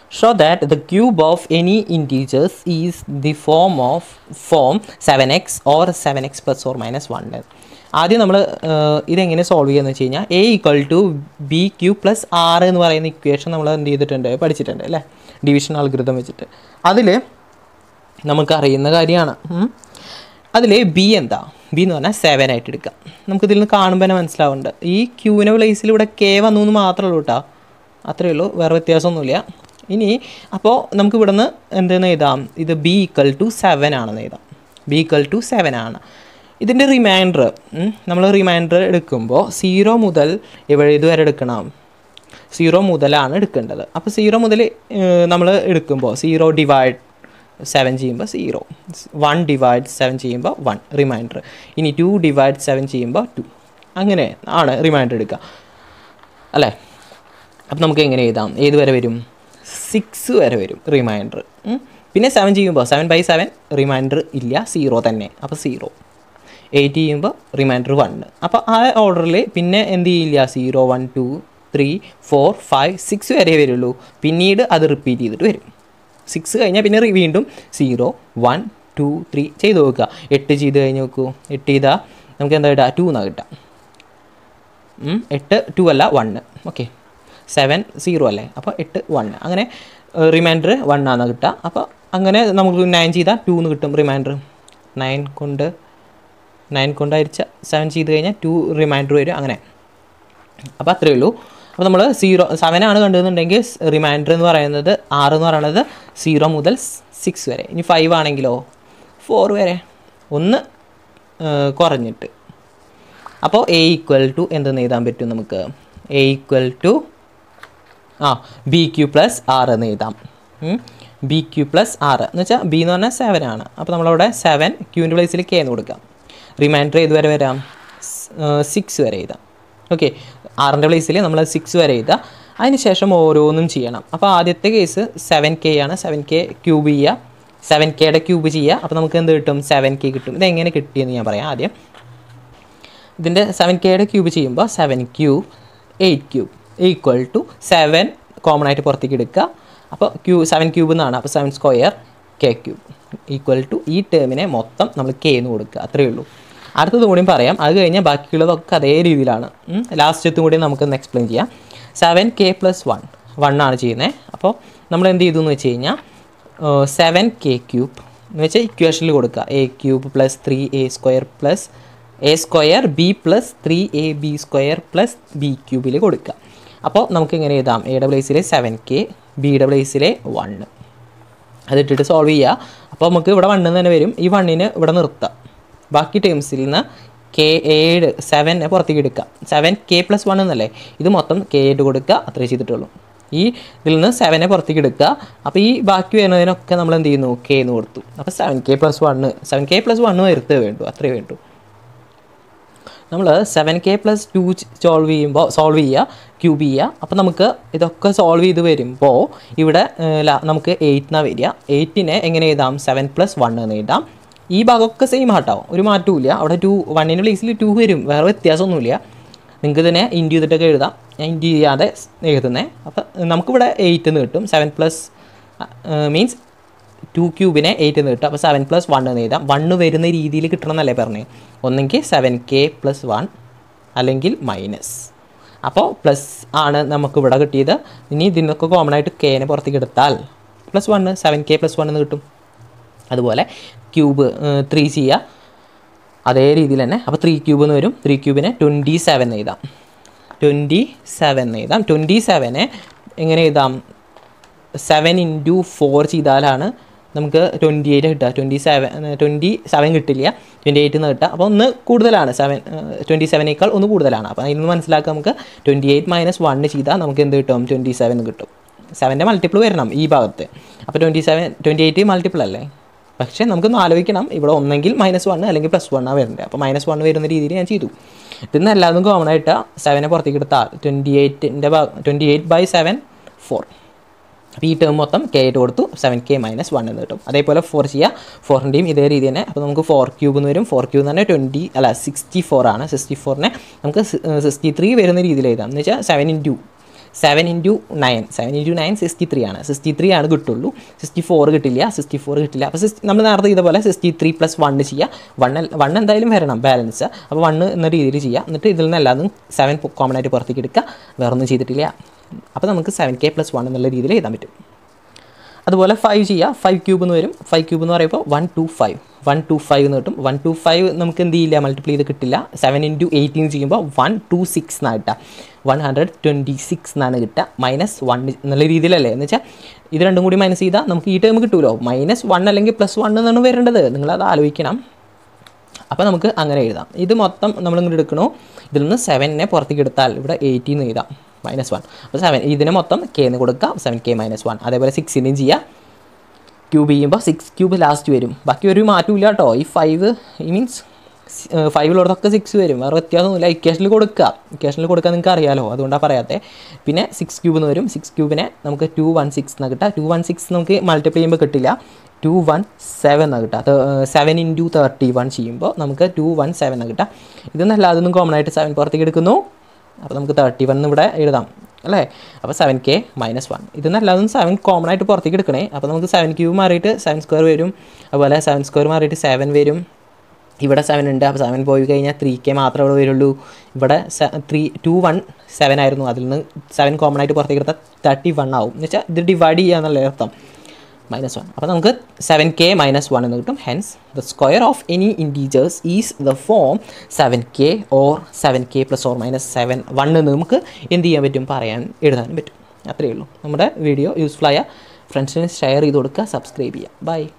show that the cube of any integers is the form of form seven x or seven x plus or minus one ആദ്യം നമ്മൾ ഇതെങ്ങനെ solve ചെയ്യുന്നത് വെച്ച് കഴിഞ്ഞാൽ a equal to b q plus ആറ് എന്ന് പറയുന്ന equation നമ്മൾ എന്ത് ചെയ്തിട്ടുണ്ട് പഠിച്ചിട്ടുണ്ട് അല്ലേ ഡിവിഷൻ അൽഗൃതം വെച്ചിട്ട് അതിൽ നമുക്കറിയുന്ന കാര്യമാണ് അതിൽ ബി എന്താ ബി എന്ന് പറഞ്ഞാൽ സെവൻ ആയിട്ട് എടുക്കാം നമുക്കിതിൽ നിന്ന് കാണുമ്പോൾ തന്നെ മനസ്സിലാവുന്നുണ്ട് ഈ ക്യൂവിൻ്റെ പ്ലേസിൽ ഇവിടെ കെ വന്നു എന്ന് മാത്രമേ ഉള്ളൂ കേട്ടോ അത്രയേ ഉള്ളൂ വേറെ വ്യത്യാസമൊന്നുമില്ല ഇനി അപ്പോൾ നമുക്ക് ഇവിടെ നിന്ന് എന്തെന്ന് എഴുതാം ഇത് ബി ഈക്വൽ ടു സെവൻ ആണെന്ന് എഴുതാം ബി ഈക്വൽ ടു സെവൻ ആണ് ഇതിൻ്റെ റിമൈൻഡർ നമ്മൾ റിമൈൻഡർ എടുക്കുമ്പോൾ സീറോ മുതൽ എവിടെ ഇതുവരെ എടുക്കണം സീറോ മുതലാണ് എടുക്കേണ്ടത് അപ്പോൾ സീറോ മുതൽ നമ്മൾ എടുക്കുമ്പോൾ സീറോ ഡിവൈഡ് സെവൻ ചെയ്യുമ്പോൾ സീറോ വൺ ഡിവൈഡ് സെവൻ ചെയ്യുമ്പോൾ വൺ റിമൈൻഡർ ഇനി ടു ഡിവൈഡ് സെവൻ ചെയ്യുമ്പോൾ ടു അങ്ങനെ ആണ് റിമൈൻഡർ എടുക്കുക അല്ലേ അപ്പം നമുക്ക് എങ്ങനെ എഴുതാം ഏത് വരെ വരും സിക്സ് വരെ വരും റിമൈൻഡർ പിന്നെ സെവൻ ചെയ്യുമ്പോൾ സെവൻ ബൈ സെവൻ റിമൈൻഡർ ഇല്ല സീറോ തന്നെ അപ്പോൾ സീറോ എയ്റ്റ് ചെയ്യുമ്പോൾ റിമൈൻഡർ വൺ അപ്പോൾ ആ ഓർഡറിൽ പിന്നെ എന്ത് ചെയ്യില്ല zero one two three four five six വരെ വരുള്ളൂ പിന്നീട് അത് റിപ്പീറ്റ് ചെയ്തിട്ട് വരും സിക്സ് കഴിഞ്ഞാൽ പിന്നെ റി- വീണ്ടും സീറോ വൺ ടു ത്രീ ചെയ്ത് നോക്കുക എട്ട് ചെയ്ത് കഴിഞ്ഞ് നോക്കൂ എട്ട് ചെയ്താൽ നമുക്ക് എന്താ കിട്ടുക ടു എന്നാണ് കിട്ടുക ഉം, എട്ട് ടു അല്ല വണ്ണ് ഓക്കെ സെവൻ സീറോ അല്ലേ അപ്പോൾ എട്ട് വണ്ണ് അങ്ങനെ റിമൈൻഡർ വൺ ആണ് കിട്ടുക അപ്പോൾ അങ്ങനെ നമുക്ക് നയൻ ചെയ്താൽ ടു എന്ന് കിട്ടും റിമൈൻഡർ നയൻ കൊണ്ട് നയൻ കൊണ്ട് അരിച്ച സെവൻ ചെയ്ത് കഴിഞ്ഞാൽ ടു റിമൈൻഡർ വരും അങ്ങനെ അപ്പോൾ അത്രയേ ഉള്ളൂ അപ്പോൾ നമ്മൾ സീറോ സെവൻ ആണ് കണ്ടതെന്നുണ്ടെങ്കിൽ റിമൈൻഡർ എന്ന് പറയുന്നത് ആറ് എന്ന് പറയുന്നത് സീറോ മുതൽ സിക്സ് വരെ ഇനി ഫൈവ് ആണെങ്കിലോ ഫോർ വരെ ഒന്ന് ഏഹ്, കുറഞ്ഞിട്ട് അപ്പോൾ എ ഈക്വൽ ടു എന്തെന്ന് എഴുതാൻ പറ്റും നമുക്ക് എ ഈക്വൽ ടു ആ ബി ക്യു പ്ലസ് ആറ് എന്ന് എഴുതാം ബി ക്യു പ്ലസ് ആറ് എന്ന് വെച്ചാൽ ബി എന്ന് പറഞ്ഞാൽ സെവൻ ആണ് അപ്പോൾ നമ്മളവിടെ സെവൻ ക്യൂവിൻ്റെ പ്ലേസിൽ കെ എന്ന് കൊടുക്കാം റിമൈൻഡർ ഏത് വരെ വരാം സിക്സ് വരെ എഴുതാം ഓക്കെ ആറിൻ്റെ പ്ലേസിൽ നമ്മൾ സിക്സ് വരെ എഴുതാം അതിനുശേഷം ഓരോന്നും ചെയ്യണം അപ്പോൾ ആദ്യത്തെ കേസ് സെവൻ കെ ആണ് സെവൻ കെ ക്യൂബ് ചെയ്യുക സെവൻ കെയുടെ ക്യൂബ് ചെയ്യുക അപ്പോൾ നമുക്ക് എന്ത് കിട്ടും സെവൻ കെ കിട്ടും ഇതെങ്ങനെ കിട്ടിയെന്ന് ഞാൻ പറയാം ആദ്യം ഇതിൻ്റെ സെവൻ കെയുടെ ക്യൂബ് ചെയ്യുമ്പോൾ seven cube eight cube equal to seven common ആയിട്ട് പുറത്തേക്ക് എടുക്കുക അപ്പോൾ ക്യൂ സെവൻ ക്യൂബ് എന്നാണ് അപ്പോൾ seven square k cube equal to ഈ ടേമിനെ മൊത്തം നമ്മൾ കെ എന്ന് കൊടുക്കുക അത്രയേ ഉള്ളൂ അടുത്തത് കൂടിയും പറയാം അത് കഴിഞ്ഞാൽ ബാക്കിയുള്ളതൊക്കെ അതേ രീതിയിലാണ് ലാസ്റ്റത്തും കൂടി നമുക്കൊന്ന് എക്സ്പ്ലെയിൻ ചെയ്യാം seven k plus one one ആണ് ചെയ്യുന്നത് അപ്പോൾ നമ്മൾ എന്ത് ചെയ്തു എന്ന് വെച്ച് കഴിഞ്ഞാൽ സെവൻ കെ ക്യൂബ് എന്ന് വെച്ചാൽ ഇക്വേഷനിൽ കൊടുക്കുക a cube plus three a square plus a square b plus three a b square plus b ക്യൂബിൽ കൊടുക്കുക അപ്പോൾ നമുക്ക് എങ്ങനെ എഴുതാം എയുടെ പ്ലേസിലെ സെവൻ കെ ബിയുടെ പ്ലേസിലെ വണ്ണ് അതിട്ടിട്ട് സോൾവ് ചെയ്യുക അപ്പോൾ നമുക്ക് ഇവിടെ വണ്ണിൽ തന്നെ വരും ഈ വണ്ണിന് ഇവിടെ നിർത്താം ബാക്കി ടേംസിൽ നിന്ന് കെ ഏഴ് സെവൻ പുറത്തേക്ക് എടുക്കുക സെവൻ കെ പ്ലസ് വൺ എന്നല്ലേ ഇത് മൊത്തം കെ ആയിട്ട് കൊടുക്കുക അത്രേ ചെയ്തിട്ടുള്ളൂ ഈ ഇതിൽ നിന്ന് സെവനെ പുറത്തേക്ക് എടുക്കുക അപ്പോൾ ഈ ബാക്കി വരുന്നതിനൊക്കെ നമ്മൾ എന്ത് ചെയ്യുന്നു കെ എന്ന് കൊടുത്തു അപ്പോൾ seven k plus one seven k plus one വരുത്തേ വേണ്ടു അത്രേ വേണ്ടു നമ്മൾ seven k plus two solve ചെയ്യുമ്പോൾ സോൾവ് ചെയ്യുക ക്യൂബ് ചെയ്യുക അപ്പോൾ നമുക്ക് ഇതൊക്കെ സോൾവ് ചെയ്ത് വരുമ്പോൾ ഇവിടെ ഏഹ്, ല- നമുക്ക് എയ്റ്റ് എന്നാണ് വരിക എയ്റ്റിനെ എങ്ങനെ എഴുതാം സെവൻ പ്ലസ് വൺ എന്ന് എഴുതാം ഈ ഭാഗമൊക്കെ സെയിം ആട്ടാവും ഒരു മാറ്റവും അവിടെ ടു വണ്ണിൻ്റെ പ്ലേസിൽ ടു വരും വേറെ വ്യത്യാസമൊന്നുമില്ല നിങ്ങൾക്ക് ഇതിനെ ഇൻറ്റു ചെയ്തിട്ടൊക്കെ എഴുതാം ഞാൻ ഇൻറ്റു ചെയ്യാതെ എഴുതുന്നത് അപ്പോൾ നമുക്കിവിടെ എയ്റ്റ് എന്ന് കിട്ടും സെവൻ പ്ലസ് മീൻസ് ടു ക്യൂബിനെ എയ്റ്റ് എന്ന് കിട്ടും അപ്പോൾ സെവൻ പ്ലസ് വൺ എന്ന് എഴുതാം വണ്ണ് വരുന്ന രീതിയിൽ കിട്ടണം എന്നല്ലേ പറഞ്ഞത് ഒന്നെങ്കിൽ സെവൻ കെ പ്ലസ് വൺ അല്ലെങ്കിൽ മൈനസ് അപ്പോൾ പ്ലസ് ആണ് നമുക്ക് ഇവിടെ കിട്ടിയത് ഇനി ഇതിനൊക്കെ കോമൺ ആയിട്ട് കെനെ പുറത്തേക്ക് എടുത്താൽ plus one seven k plus one എന്ന് കിട്ടും അതുപോലെ ക്യൂബ് ത്രീ ചെയ്യുക അതേ രീതിയിൽ തന്നെ അപ്പോൾ ത്രീ ക്യൂബ് എന്ന് വരും ത്രീ ക്യൂബിനെ ട്വൻറ്റി സെവൻ എഴുതാം ട്വൻറ്റി സെവൻ എഴുതാം ട്വൻറ്റി സെവനെ എങ്ങനെ എഴുതാം സെവൻ ഇൻറ്റു ഫോർ ചെയ്താലാണ് നമുക്ക് ട്വൻറ്റി എയ്റ്റ് കിട്ടുക ട്വൻറ്റി സെവൻ ട്വൻറ്റി സെവൻ കിട്ടില്ല ട്വൻറ്റി എയ്റ്റ് എന്ന് കിട്ടുക അപ്പോൾ ഒന്ന് കൂടുതലാണ് സെവൻ ട്വൻറ്റി സെവനേക്കാൾ ഒന്ന് കൂടുതലാണ് അപ്പോൾ അതിൽ നിന്ന് മനസ്സിലാക്കുക നമുക്ക് ട്വൻറ്റി എയ്റ്റ് മൈനസ് വണ്ണ് ചെയ്താൽ നമുക്ക് എന്ത് കിട്ടും ട്വൻറ്റി സെവൻ കിട്ടും സെവൻ്റെ മൾട്ടിപ്പിൾ വരണം ഈ ഭാഗത്ത് അപ്പോൾ twenty seven twenty eight multiple അല്ലേ പക്ഷേ നമുക്കൊന്ന് ആലോചിക്കണം ഇവിടെ ഒന്നെങ്കിൽ മൈനസ് വൺ അല്ലെങ്കിൽ പ്ലസ് വണ്ണാണ് വരേണ്ടത് അപ്പോൾ മൈനസ് വൺ വരുന്ന രീതിയിൽ ഞാൻ ചെയ്തു ഇതിന്ന് എല്ലാതും കോമൺ ആയിട്ട് സെവനെ പുറത്തേക്ക് എടുത്താൽ ട്വൻറ്റി എയ്റ്റിൻ്റെ twenty eight by seven four അപ്പോൾ ഈ ടേം മൊത്തം കെ ആയിട്ട് കൊടുത്തു സെവൻ കെ മൈനസ് വൺ എന്ന് കിട്ടും അതേപോലെ ഫോർ ചെയ്യുക ഫോറിൻ്റെയും ഇതേ രീതി തന്നെ അപ്പോൾ നമുക്ക് ഫോർ ക്യൂബ് എന്ന് വരും ഫോർ ക്യൂബ് എന്ന് പറഞ്ഞാൽ ട്വൻറ്റി അല്ല സിക്സ്റ്റി ഫോർ ആണ് സിക്സ്റ്റി ഫോറിനെ നമുക്ക് സിക്സ്റ്റി ത്രീ വരുന്ന രീതിയിൽ എഴുതാം എന്ന് വെച്ചാൽ seven into seven into nine seven into nine sixty three ആണ് സിക്സ്റ്റി ത്രീ ആണ് കിട്ടുള്ളൂ സിക്സ്റ്റി ഫോർ കിട്ടില്ല സിക്സ്റ്റി ഫോർ കിട്ടില്ല അപ്പോൾ സിക്സ് നമ്മൾ നേരത്തെ ഇതുപോലെ സിക്സ്റ്റി ത്രീ പ്ലസ് വണ്ണ് ചെയ്യുക വൺ വൺ എന്തായാലും വരണം ബാലൻസ് അപ്പോൾ വണ്ണ് എന്ന രീതിയിൽ ചെയ്യുക എന്നിട്ട് ഇതിൽ നിന്ന് എല്ലാതും സെവൻ കോമൺ ആയിട്ട് പുറത്തേക്ക് എടുക്കുക വേറെ ഒന്നും ചെയ്തിട്ടില്ല അപ്പോൾ നമുക്ക് സെവൻ കെ പ്ലസ് വൺ എന്നുള്ള രീതിയിൽ എഴുതാൻ പറ്റും അതുപോലെ ഫൈവ് ചെയ്യുക ഫൈവ് ക്യൂബ് എന്ന് വരും ഫൈവ് ക്യൂബ് എന്ന് പറയുമ്പോൾ one two five one two five എന്ന് കിട്ടും വൺ ടു ഫൈവ് നമുക്ക് എന്ത് ചെയ്യില്ല മൾട്ടിപ്ലൈ ചെയ്ത് കിട്ടില്ല സെവൻ ഇൻറ്റു എയ്റ്റീൻ ചെയ്യുമ്പോൾ വൺ ടു സിക്സ് എന്നാണ് കിട്ടുക വൺ ഹൺഡ്രഡ് ട്വൻറ്റി സിക്സ് എന്നാണ് കിട്ടുക മൈനസ് വൺ എന്നുള്ള രീതിയിലല്ലേ എന്ന് വെച്ചാൽ ഇത് രണ്ടും കൂടി മൈനസ് ചെയ്താൽ നമുക്ക് ഈ ടൈം കിട്ടുമല്ലോ മൈനസ് വൺ അല്ലെങ്കിൽ പ്ലസ് വൺ എന്നാണ് വരേണ്ടത് നിങ്ങളത് ആലോചിക്കണം അപ്പോൾ നമുക്ക് അങ്ങനെ എഴുതാം ഇത് മൊത്തം നമ്മളിങ്ങോട്ട് എടുക്കണോ ഇതിൽ നിന്ന് സെവനെ പുറത്തേക്ക് എടുത്താൽ ഇവിടെ എയ്റ്റീന്ന് എഴുതാം മൈനസ് വൺ അപ്പോൾ സെവൻ ഇതിന് മൊത്തം കെ എന്ന് കൊടുക്കാം സെവൻ കെ മൈനസ് വൺ അതേപോലെ സിക്സിൻ്റെയും ചെയ്യാം ക്യൂബ് ചെയ്യുമ്പോൾ സിക്സ് ക്യൂബ് ലാസ്റ്റ് വരും ബാക്കി ഒരു മാറ്റമില്ല കേട്ടോ ഈ ഫൈവ് ഈ മീൻസ് ഫൈവിലുള്ളതൊക്കെ സിക്സ് വരും വേറെ വ്യത്യാസമൊന്നുമില്ല ഇക്വേഷനിൽ കൊടുക്കുക ഇക്വേഷനിൽ കൊടുക്കാൻ നിങ്ങൾക്ക് അറിയാലോ അതുകൊണ്ടാണ് പറയാത്തത് പിന്നെ സിക്സ് ക്യൂബ് എന്ന് വരും സിക്സ് ക്യൂബിനെ നമുക്ക് ടു വൺ സിക്സ് എന്ന് കിട്ടുക ടു വൺ സിക്സ് നമുക്ക് മൾട്ടിപ്ലൈ ചെയ്യുമ്പോൾ കിട്ടില്ല ടു വൺ സെവൻ എന്ന് കിട്ടുക സെവൻ ഇൻറ്റു തേർട്ടി വൺ ചെയ്യുമ്പോൾ നമുക്ക് ടു വൺ സെവൻ എന്ന് കിട്ടുക ഇതൊന്നല്ല അതൊന്നും കോമൺ ആയിട്ട് സെവൻ പുറത്തേക്ക് എടുക്കുന്നു അപ്പോൾ നമുക്ക് തേർട്ടി വൺ ഇവിടെ എഴുതാം അല്ലേ അപ്പോൾ സെവൻ കെ മൈനസ് വൺ ഇതെന്നല്ലാതും സെവൻ കോമൺ ആയിട്ട് പുറത്തേക്ക് എടുക്കണേ അപ്പോൾ നമുക്ക് സെവൻ ക്യൂബ് മാറിയിട്ട് സെവൻ സ്ക്വയർ വരും അതുപോലെ സെവൻ സ്ക്വയർ മാറിയിട്ട് സെവൻ വരും ഇവിടെ സെവൻ ഉണ്ട് അപ്പോൾ സെവൻ പോയി കഴിഞ്ഞാൽ ത്രീ കെ മാത്രമേ ഇവിടെ വരുള്ളൂ ഇവിടെ ത്രീ ടു വൺ സെവൻ ആയിരുന്നു അതിൽ നിന്ന് സെവൻ കോമൺ ആയിട്ട് പുറത്തേക്ക് എടുത്താൽ തേർട്ടി വൺ ആവും എന്ന് വെച്ചാൽ ഇത് ഡിവൈഡ് ചെയ്യുക എന്നുള്ള അർത്ഥം മൈനസ് വൺ അപ്പോൾ നമുക്ക് സെവൻ കെ മൈനസ് വൺ എന്ന് കിട്ടും hence the square of any integers is the form seven k or seven k plus or minus seven one എന്ന് നമുക്ക് എന്ത് ചെയ്യാൻ പറ്റും പറയാൻ എഴുതാനും പറ്റും അത്രയേ ഉള്ളൂ നമ്മുടെ വീഡിയോ യൂസ്ഫുൾ ആയ ഫ്രണ്ട്സിന് ഷെയർ ചെയ്ത് കൊടുക്കുക സബ്സ്ക്രൈബ് ചെയ്യുക ബൈ